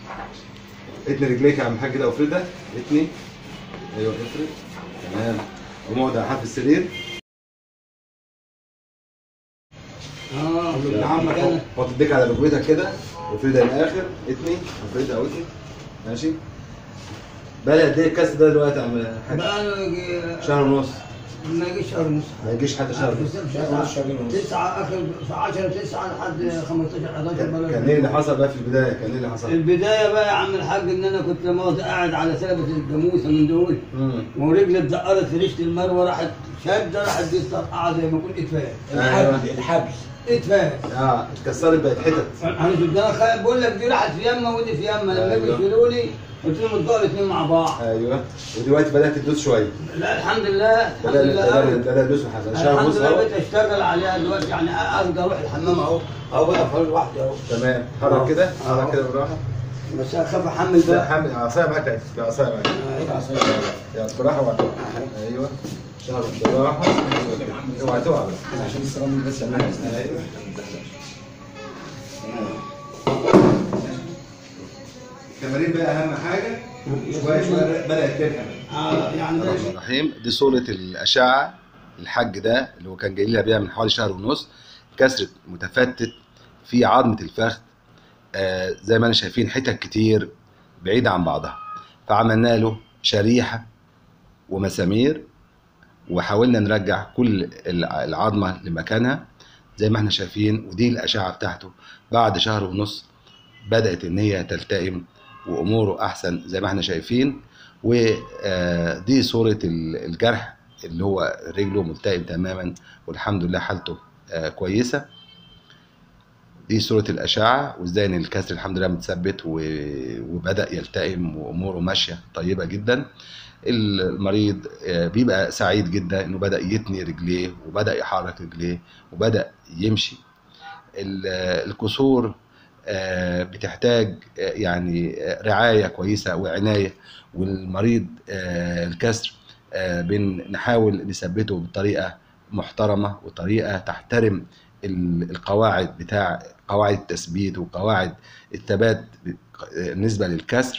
اتني رجليك يا عم الحاج كده وافردها اتني ايوه افرد تمام قوم اقعد على حرف السرير اه نعم مكانك حط ايديك على ركبتك كده وافردها للاخر اتني افردها واتني ماشي بقى لي قد ايه الكاس ده دلوقتي يا عم الحاج؟ بقى له يجي شهر ونص ما يجيش شهر ونص ما يجيش حتى شهر ونص تسعة آخر 10 9 لحد 15 11 كان بلد كان ايه اللي حصل بقى في البدايه؟ كان ايه اللي حصل؟ البداية بقى يا عم الحاج إن أنا كنت موت قاعد على سلبة الجاموسة من دول امم ورجلي اتزقرت في ريشة المروة راحت شادة راحت دي طرقعة زي ما يكون إتفاق الحبل الحبل إتفاق اه اتكسرت بقت حتت انا شفت انا خايف بقول لك دي راحت في يمه ودي في يمه لما أيوة. يجوا يشيلوا لي قلت لهم اتضاءوا الاثنين مع بعض ايوه ودلوقتي بدات تدوس شويه لا الحمد لله الحمد بدات لله بدات أوي. بدات تدوس حاجه شهر الحمد ونص لله اهو بقيت اشتغل عليها دلوقتي يعني اقدر اروح الحمام اهو اهو بقى فرج لوحدي اهو تمام حرك كده حرك أهو. كده بالراحه بس اخاف احمل لا بقى حامل عصايه معاك اهي في عصايه معاك يلا بالراحه واحده ايوه شهر بالراحه اوعى تقع بقى. عشان السلام بس انا ايوه التمارين بقى اهم حاجه شويه شويه بدات تفهم آه يعني ده الرحمن الرحيم دي صورة الأشعة الحج ده اللي هو كان جاي لها بيها من حوالي شهر ونص كسرة متفتت في عظمة الفخذ آه زي ما انا شايفين حتت كتير بعيدة عن بعضها فعملنا له شريحة ومسامير وحاولنا نرجع كل الع- العظمة لمكانها زي ما احنا شايفين ودي الأشعة بتاعته بعد شهر ونص بدأت إن هي تلتئم وأموره أحسن زي ما احنا شايفين ودي صورة ال- الجرح اللي هو رجله ملتئم تماما والحمد لله حالته آه، كويسة دي صورة الأشعة وازاي إن الكسر الحمد لله متثبت و- وبدأ يلتئم وأموره ماشية طيبة جدا المريض آه، بيبقى سعيد جدا إنه بدأ يتني رجليه وبدأ يحرك رجليه وبدأ يمشي ال- الكسور آه، بتحتاج آه، يعني آه، رعاية كويسة وعناية والمريض آه، الكسر آه، بنحاول نثبته بطريقة محترمة وطريقة تحترم ال- القواعد بتاع قواعد التثبيت وقواعد الثبات ب- بالنسبة للكسر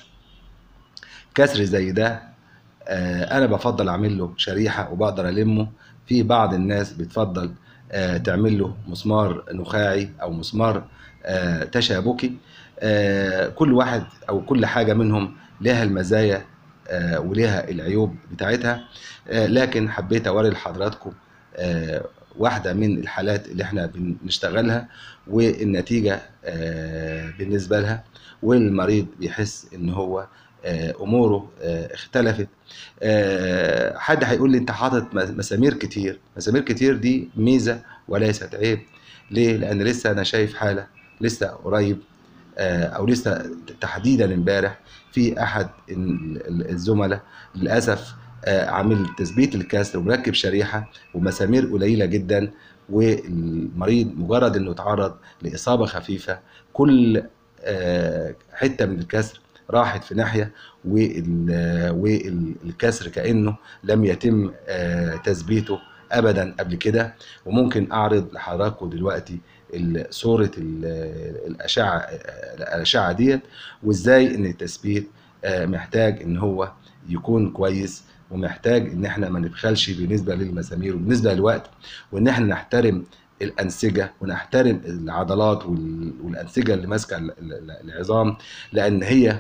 كسر زي ده آه، انا بفضل اعمل له شريحه وبقدر المه في بعض الناس بتفضل آه، تعمل له مسمار نخاعي او مسمار آه، تشابكي آه، كل واحد او كل حاجه منهم لها المزايا آه، ولها العيوب بتاعتها آه، لكن حبيت اوري لحضراتكم آه، واحده من الحالات اللي احنا بنشتغلها والنتيجه آه، بالنسبه لها والمريض بيحس ان هو آه، اموره آه، اختلفت آه، حد هيقول لي انت حاطط مسامير كتير مسامير كتير دي ميزه وليست عيب ليه لان لسه انا شايف حاله لسه قريب آه، او لسه تحديدا امبارح في احد ال- ال- الزملاء للاسف آه، عامل تثبيت الكسر ومركب شريحه ومسامير قليله جدا والمريض مجرد انه اتعرض لاصابه خفيفه كل آه، حته من الكسر راحت في ناحيه وال- والكسر كانه لم يتم آه، تثبيته ابدا قبل كده وممكن اعرض لحضراتكم دلوقتي ال- صوره ال- الاشعه الاشعه ديت وازاي ان التثبيت آه، محتاج ان هو يكون كويس ومحتاج ان احنا ما نبخلش بالنسبه للمسامير وبالنسبه للوقت وان احنا نحترم الانسجه ونحترم العضلات وال- والانسجه اللي ماسكه ال- ال- العظام لان هي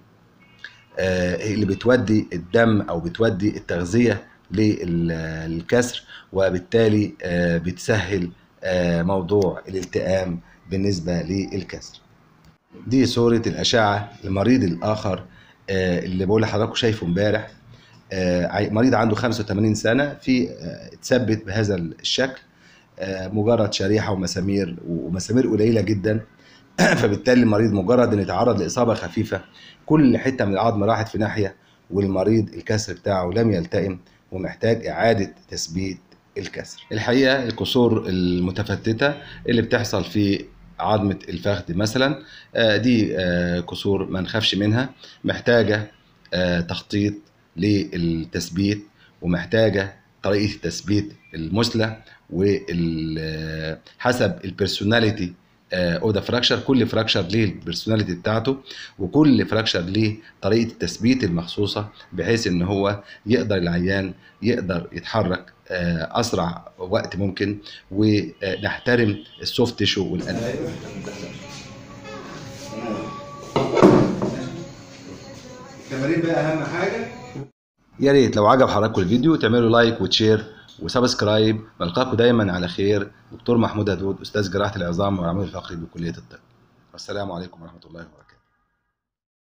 آه، هي اللي بتودي الدم او بتودي التغذيه للكسر وبالتالي آه، بتسهل آه، موضوع الالتئام بالنسبه للكسر. دي صوره الاشعه المريض الاخر آه، اللي بقول لحضراتكم شايفه امبارح آه، عي- مريض عنده 85 سنه في آه، اتثبت بهذا الشكل آه، مجرد شريحه ومسامير ومسامير قليله جدا فبالتالي المريض مجرد ان يتعرض لاصابه خفيفه كل حته من العظم راحت في ناحيه والمريض الكسر بتاعه لم يلتئم ومحتاج اعاده تثبيت الكسر. الحقيقه الكسور المتفتته اللي بتحصل في عظمه الفخذ مثلا آه، دي آه، كسور ما نخافش منها محتاجه آه، تخطيط للتثبيت ومحتاجه طريقه التثبيت المثلى وحسب البيرسوناليتي اودا فراكشر كل فراكشر ليه البرسوناليتي بتاعته وكل فراكشر ليه طريقه التثبيت المخصوصه بحيث ان هو يقدر العيان يقدر يتحرك آه، اسرع وقت ممكن ونحترم السوفت تيشو والقلب التمارين بقى اهم حاجه يا ريت لو عجب حضراتكم الفيديو تعملوا لايك وتشير وسبسكرايب نلقاكم دايما على خير دكتور محمود هدود استاذ جراحه العظام والعمود الفقري بكليه الطب والسلام عليكم ورحمه الله وبركاته